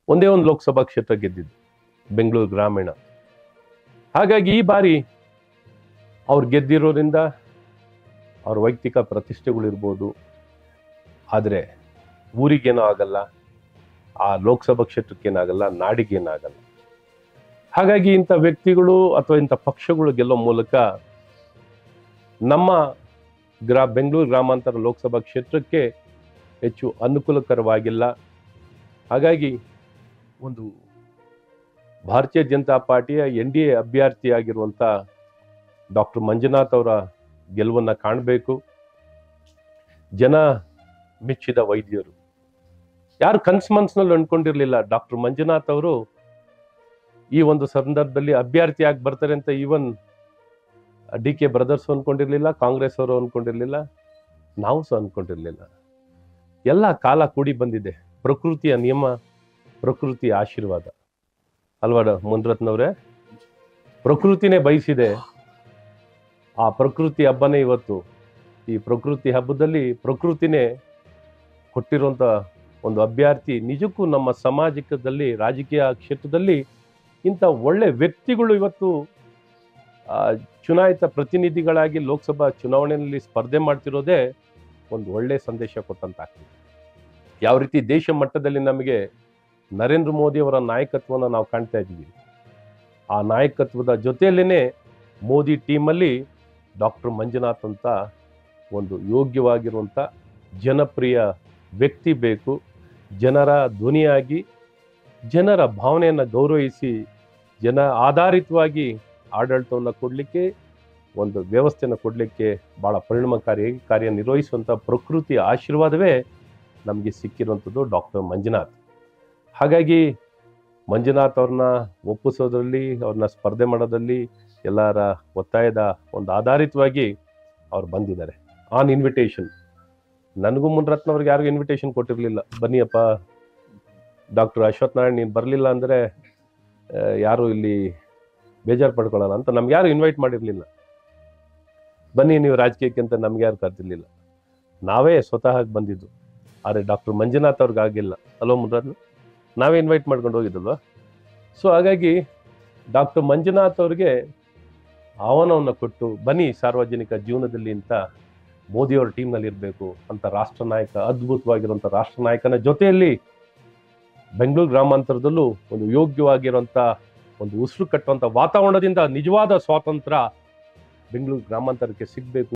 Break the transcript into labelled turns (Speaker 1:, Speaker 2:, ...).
Speaker 1: ಒಂದೇ ಒಂದು ಲೋಕಸಭಾ ಕ್ಷೇತ್ರ ಗೆದ್ದಿದ್ದು ಬೆಂಗಳೂರು ಗ್ರಾಮೀಣ ಹಾಗಾಗಿ ಈ ಬಾರಿ ಅವ್ರು ಗೆದ್ದಿರೋದ್ರಿಂದ ಅವ್ರ ವೈಯಕ್ತಿಕ ಪ್ರತಿಷ್ಠೆಗಳಿರ್ಬೋದು ಆದರೆ ಊರಿಗೇನೋ ಆಗಲ್ಲ ಆ ಲೋಕಸಭಾ ಕ್ಷೇತ್ರಕ್ಕೇನಾಗಲ್ಲ ನಾಡಿಗೇನಾಗಲ್ಲ ಹಾಗಾಗಿ ಇಂಥ ವ್ಯಕ್ತಿಗಳು ಅಥವಾ ಇಂಥ ಪಕ್ಷಗಳು ಗೆಲ್ಲೋ ಮೂಲಕ ನಮ್ಮ ಗ್ರಾ ಬೆಂಗಳೂರು ಗ್ರಾಮಾಂತರ ಲೋಕಸಭಾ ಕ್ಷೇತ್ರಕ್ಕೆ ಹೆಚ್ಚು ಅನುಕೂಲಕರವಾಗಿಲ್ಲ ಹಾಗಾಗಿ ಒಂದು ಭಾರತೀಯ ಜನತಾ ಪಾರ್ಟಿಯ ಎನ್ ಡಿ ಎ ಅಭ್ಯರ್ಥಿಯಾಗಿರುವಂಥ ಡಾಕ್ಟರ್ ಮಂಜುನಾಥ್ ಅವರ ಗೆಲುವನ್ನು ಕಾಣಬೇಕು ಜನ ಮೆಚ್ಚಿದ ವೈದ್ಯರು ಯಾರು ಕನ್ಸ್ ಮನ್ಸ್ನಲ್ಲಿ ಅನ್ಕೊಂಡಿರ್ಲಿಲ್ಲ ಡಾಕ್ಟರ್ ಮಂಜುನಾಥ್ ಅವರು ಈ ಒಂದು ಸಂದರ್ಭದಲ್ಲಿ ಅಭ್ಯರ್ಥಿಯಾಗಿ ಬರ್ತಾರೆ ಅಂತ ಈವನ್ ಡಿ ಕೆ ಬ್ರದರ್ಸ್ ಅನ್ಕೊಂಡಿರ್ಲಿಲ್ಲ ಕಾಂಗ್ರೆಸ್ ಅವರು ಅನ್ಕೊಂಡಿರ್ಲಿಲ್ಲ ನಾವು ಸಹ ಅನ್ಕೊಂಡಿರ್ಲಿಲ್ಲ ಎಲ್ಲ ಕಾಲ ಕೂಡಿ ಬಂದಿದೆ ಪ್ರಕೃತಿಯ ನಿಯಮ ಪ್ರಕೃತಿಯ ಆಶೀರ್ವಾದ ಅಲ್ವಾ ಮುನ್ರತ್ನವ್ರೆ ಪ್ರಕೃತಿನೇ ಬಯಸಿದೆ ಆ ಪ್ರಕೃತಿ ಹಬ್ಬನೇ ಇವತ್ತು ಈ ಪ್ರಕೃತಿ ಹಬ್ಬದಲ್ಲಿ ಪ್ರಕೃತಿನೇ ಕೊಟ್ಟಿರುವಂಥ ಒಂದು ಅಭ್ಯರ್ಥಿ ನಿಜಕ್ಕೂ ನಮ್ಮ ಸಾಮಾಜಿಕದಲ್ಲಿ ರಾಜಕೀಯ ಕ್ಷೇತ್ರದಲ್ಲಿ ಇಂಥ ಒಳ್ಳೆ ವ್ಯಕ್ತಿಗಳು ಇವತ್ತು ಆ, ಚುನಾಯಿತ ಪ್ರತಿನಿಧಿಗಳಾಗಿ ಲೋಕಸಭಾ ಚುನಾವಣೆಯಲ್ಲಿ ಸ್ಪರ್ಧೆ ಮಾಡ್ತಿರೋದೇ ಒಂದು ಒಳ್ಳೆ ಸಂದೇಶ ಕೊಟ್ಟಂತಾಗ್ತದೆ ಯಾವ ರೀತಿ ದೇಶ ಮಟ್ಟದಲ್ಲಿ ನಮಗೆ ನರೇಂದ್ರ ಮೋದಿ ಅವರ ನಾಯಕತ್ವವನ್ನು ನಾವು ಕಾಣ್ತಾ ಇದ್ದೀವಿ ಆ ನಾಯಕತ್ವದ ಜೊತೆಯಲ್ಲೇ ಮೋದಿ ಟೀಮಲ್ಲಿ ಡಾಕ್ಟರ್ ಮಂಜುನಾಥ್ ಅಂತ ಒಂದು ಯೋಗ್ಯವಾಗಿರುವಂಥ ಜನಪ್ರಿಯ ವ್ಯಕ್ತಿ ಬೇಕು ಜನರ ಧ್ವನಿಯಾಗಿ ಜನರ ಭಾವನೆಯನ್ನು ಗೌರವಿಸಿ ಜನ ಆಧಾರಿತವಾಗಿ ಆಡಳಿತವನ್ನು ಕೊಡಲಿಕ್ಕೆ ಒಂದು ವ್ಯವಸ್ಥೆಯನ್ನು ಕೊಡಲಿಕ್ಕೆ ಭಾಳ ಪರಿಣಾಮಕಾರಿಯಾಗಿ ಕಾರ್ಯನಿರ್ವಹಿಸುವಂಥ ಪ್ರಕೃತಿಯ ಆಶೀರ್ವಾದವೇ ನಮಗೆ ಸಿಕ್ಕಿರುವಂಥದ್ದು ಡಾಕ್ಟರ್ ಮಂಜುನಾಥ್ ಹಾಗಾಗಿ ಮಂಜುನಾಥ್ ಅವ್ರನ್ನ ಒಪ್ಪಿಸೋದ್ರಲ್ಲಿ ಅವ್ರನ್ನ ಸ್ಪರ್ಧೆ ಮಾಡೋದ್ರಲ್ಲಿ ಎಲ್ಲರ ಒತ್ತಾಯದ ಒಂದು ಆಧಾರಿತವಾಗಿ ಅವ್ರು ಬಂದಿದ್ದಾರೆ ಆನ್ ಇನ್ವಿಟೇಷನ್ ನನಗೂ ಮುನ್ರತ್ನವ್ರಿಗೆ ಯಾರಿಗೂ ಇನ್ವಿಟೇಷನ್ ಕೊಟ್ಟಿರಲಿಲ್ಲ ಬನ್ನಿಯಪ್ಪ ಡಾಕ್ಟರ್ ಅಶ್ವಥ್ ನಾರಾಯಣ್ ನೀನು ಬರಲಿಲ್ಲ ಅಂದರೆ ಯಾರು ಇಲ್ಲಿ ಬೇಜಾರು ಪಡ್ಕೊಳ್ಳಲ್ಲ ಅಂತ ನಮ್ಗೆ ಯಾರು ಇನ್ವೈಟ್ ಮಾಡಿರಲಿಲ್ಲ ಬನ್ನಿ ನೀವು ರಾಜಕೀಯಕ್ಕೆ ಅಂತ ನಮ್ಗೆ ಯಾರು ಕರೆದಿರಲಿಲ್ಲ ನಾವೇ ಸ್ವತಃ ಬಂದಿದ್ದು ಆದರೆ ಡಾಕ್ಟರ್ ಮಂಜುನಾಥ್ ಅವ್ರಿಗೆ ಆಗಿಲ್ಲ ಅಲೋ ಮುನ್ರತ್ನ ನಾವೇ ಇನ್ವೈಟ್ ಮಾಡ್ಕೊಂಡು ಹೋಗಿದ್ದಲ್ವಾ ಸೊ ಹಾಗಾಗಿ ಡಾಕ್ಟರ್ ಮಂಜುನಾಥ್ ಅವ್ರಿಗೆ ಆಹ್ವಾನವನ್ನು ಕೊಟ್ಟು ಬನ್ನಿ ಸಾರ್ವಜನಿಕ ಜೀವನದಲ್ಲಿ ಅಂತ ಮೋದಿಯವರ ಟೀಮ್ನಲ್ಲಿ ಇರಬೇಕು ಅಂತ ರಾಷ್ಟ್ರ ನಾಯಕ ಅದ್ಭುತವಾಗಿರುವಂಥ ರಾಷ್ಟ್ರ ನಾಯಕನ ಜೊತೆಯಲ್ಲಿ ಬೆಂಗಳೂರು ಗ್ರಾಮಾಂತರದಲ್ಲೂ ಒಂದು ಯೋಗ್ಯವಾಗಿರುವಂಥ ಒಂದು ಉಸಿರು ಕಟ್ಟುವಂಥ ವಾತಾವರಣದಿಂದ ನಿಜವಾದ ಸ್ವಾತಂತ್ರ್ಯ ಬೆಂಗಳೂರು ಗ್ರಾಮಾಂತರಕ್ಕೆ ಸಿಗಬೇಕು